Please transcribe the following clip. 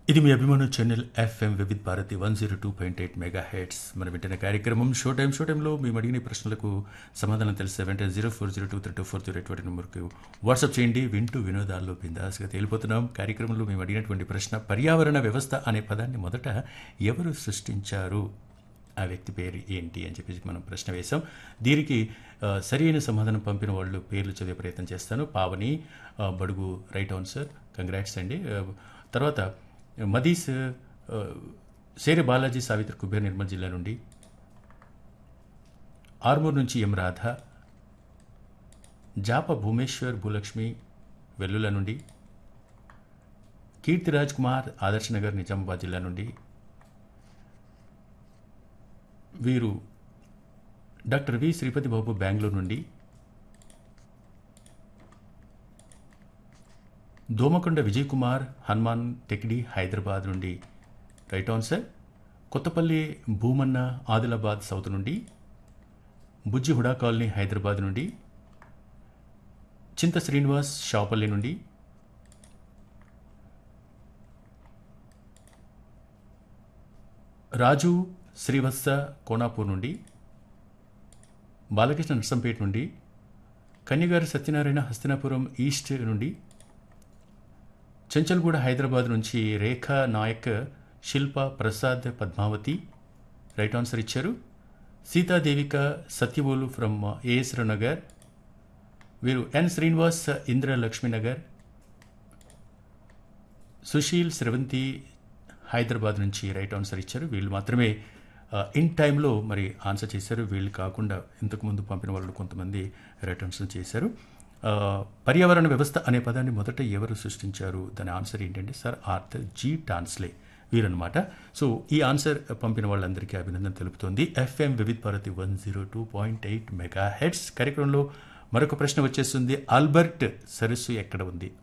ఇది మీ అభిమాన channel FM Vividh Bharati one zero two point eight mega heads మనం వింటున్న కార్యక్రమం షో టైం షో టైంలో మేము అడిగిన ఈ ప్రశ్నలకు సమాధానం తెలిసే వెంటనే zero four zero two three two four zero ఎటువంటి నెంబర్కి వాట్సాప్ చేయండి వింటూ వినోదాల్లో బిందాస్గా తేలిపోతున్నాం కార్యక్రమంలో మేము అడిగినటువంటి ప్రశ్న పర్యావరణ వ్యవస్థ అనే పదాన్ని మొదట ఎవరు సృష్టించారు ఆ వ్యక్తి పేరు ఏంటి అని చెప్పేసి మనం ప్రశ్న వేశాం దీనికి ఆ, సరి అయిన సమాధానం పంపిన వాళ్ళు పేర్లు చదివే ప్రయత్నం చేస్తాను పావని ఆ, బడుగు రైట్ ఆన్సర్ కంగ్రాట్స్ అండి ఆ, తర్వాత మదీస్ ఆ, శేరి బాలాజీ సావిత్రి కుబేర్ నిర్మల్ జిల్లా నుండి ఆర్మూర్ నుంచి ఎం రాధ జాప భూమేశ్వర్ భూలక్ష్మి వెల్లుల నుండి కీర్తిరాజ్ కుమార్ ఆదర్శ్ నగర్ నిజామాబాద్ జిల్లా నుండి వీరు డాక్టర్ వి శ్రీపతి బాబు బెంగళూరు నుండి దోమకొండ విజయ్ కుమార్ హనుమాన్ టెక్డి హైదరాబాద్ నుండి right answer Kothapalli Bhumanna Adilabad south నుండి బుజ్జి హుడా కాలనీ హైదరాబాద్ నుండి చింత శ్రీనివాస్ షాపల్లి నుండి రాజు శ్రీవత్స కోనాపూర్ నుండి బాలకృష్ణ నర్సంపేట నుండి కన్యగారి సత్యనారాయణ హస్తినాపురం ఈస్ట్ నుండి చెంచల్గూడ హైదరాబాద్ నుంచి రేఖా నాయక్ శిల్ప ప్రసాద్ పద్మావతి రైట్ ఆన్సర్ ఇచ్చారు సీతాదేవిక సత్యవోలు ఫ్రమ్ ఏఎస్ర నగర్ వీరు ఎన్ శ్రీనివాస్ ఇంద్ర లక్ష్మీనగర్ సుశీల్ స్రవంతి హైదరాబాద్ నుంచి రైట్ ఆన్సర్ ఇచ్చారు వీళ్ళు మాత్రమే ఆ, ఇన్ టైంలో మరి ఆన్సర్ చేశారు వీళ్ళు కాకుండా ఇంతకుముందు పంపిన వాళ్ళు కొంతమంది రైట్ ఆన్సర్ చేశారు ఆ, పర్యావరణ వ్యవస్థ అనే పదాన్ని మొదట ఎవరు సృష్టించారు దాని ఆన్సర్ ఏంటంటే సార్ ఆర్థర్ జీ టాన్స్లే వీరనమాట సో ఈ ఆన్సర్ పంపిన వాళ్ళందరికీ అభినందన తెలుపుతోంది FM Vividh Bharati one zero two point eight mega heads కార్యక్రమంలో మరొక ప్రశ్న వచ్చేస్తుంది ఆల్బర్ట్ సరస్సు ఎక్కడ ఉంది